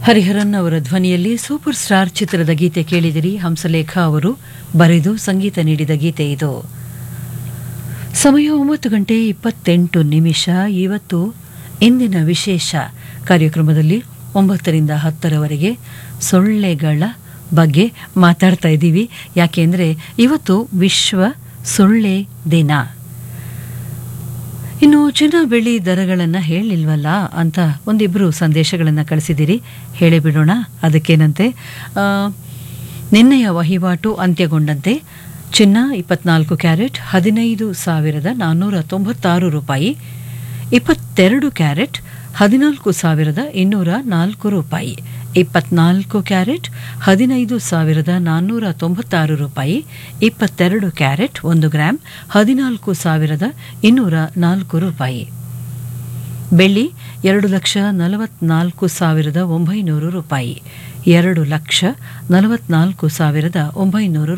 ಹರಿಹರನ್ ಅವರ ಧ್ವನಿಯಲ್ಲಿ super star ಚಿತ್ರದ ಗೀತೆ ಕೇಳಿದಿರಿ ಹಂಸಲೇಖ ಅವರು ಬರೆದು ಸಂಗೀತ ನೀಡಿದ ಗೀತೆ ಇದು ಸಮಯ ಒಂಬತ್ತು ಗಂಟೆ ಇಪ್ಪತ್ತೆಂಟು ನಿಮಿಷ ಇವತ್ತು ಇಂದಿನ ವಿಶೇಷ ಕಾರ್ಯಕ್ರಮದಲ್ಲಿ ಒಂಬತ್ತರಿಂದ ಹತ್ತರವರೆಗೆ ಸೊಳ್ಳೆಗಳ ಬಗ್ಗೆ ಮಾತಾಡ್ತಾ ಇದ್ದೀವಿ ಯಾಕೆಂದರೆ ಇವತ್ತು ವಿಶ್ವ ಸೊಳ್ಳೆ ದಿನ ಇನ್ನು ಚಿನ್ನ ಬೆಳ್ಳಿ ದರಗಳನ್ನು ಹೇಳಿಲ್ವಲ್ಲ ಅಂತ ಒಂದಿಬ್ಬರು ಸಂದೇಶಗಳನ್ನು ಕಳಿಸಿದ್ದೀರಿ ಹೇಳಿಬಿಡೋಣ ಅದಕ್ಕೇನಂತೆ ಆ, ನಿನ್ನೆಯ ವಹಿವಾಟು ಅಂತ್ಯಗೊಂಡಂತೆ ಚಿನ್ನ ಇಪ್ಪತ್ನಾಲ್ಕು ಕ್ಯಾರೆಟ್ ಹದಿನೈದು ಸಾವಿರದ ನಾನ್ನೂರ ತೊಂಬತ್ತಾರು ರೂಪಾಯಿ ಇಪ್ಪತ್ತೆರಡು ಕ್ಯಾರೆಟ್ ಹದಿನಾಲ್ಕು ಸಾವಿರದ ಇನ್ನೂರ ನಾಲ್ಕು ರೂಪಾಯಿ ಇಪ್ಪತ್ನಾಲ್ಕು ಕ್ಯಾರೆಟ್ ಹದಿನೈದು ಸಾವಿರದ ನಾನ್ನೂರ ತೊಂಬತ್ತಾರು ರೂಪಾಯಿ ಇಪ್ಪತ್ತೆರಡು ಕ್ಯಾರೆಟ್ ಒಂದು ಗ್ರಾಂ ಹದಿನಾಲ್ಕು ಸಾವಿರದ ಇನ್ನೂರ ನಾಲ್ಕು ರೂಪಾಯಿ ಬೆಳ್ಳಿ ಎರಡು ಲಕ್ಷ ನಲವತ್ನಾಲ್ಕು ಸಾವಿರದ ಒಂಬೈನೂರು ರೂಪಾಯಿ ಎರಡು ಲಕ್ಷ ನಲವತ್ನಾಲ್ಕು ಸಾವಿರದ ಒಂಬೈನೂರು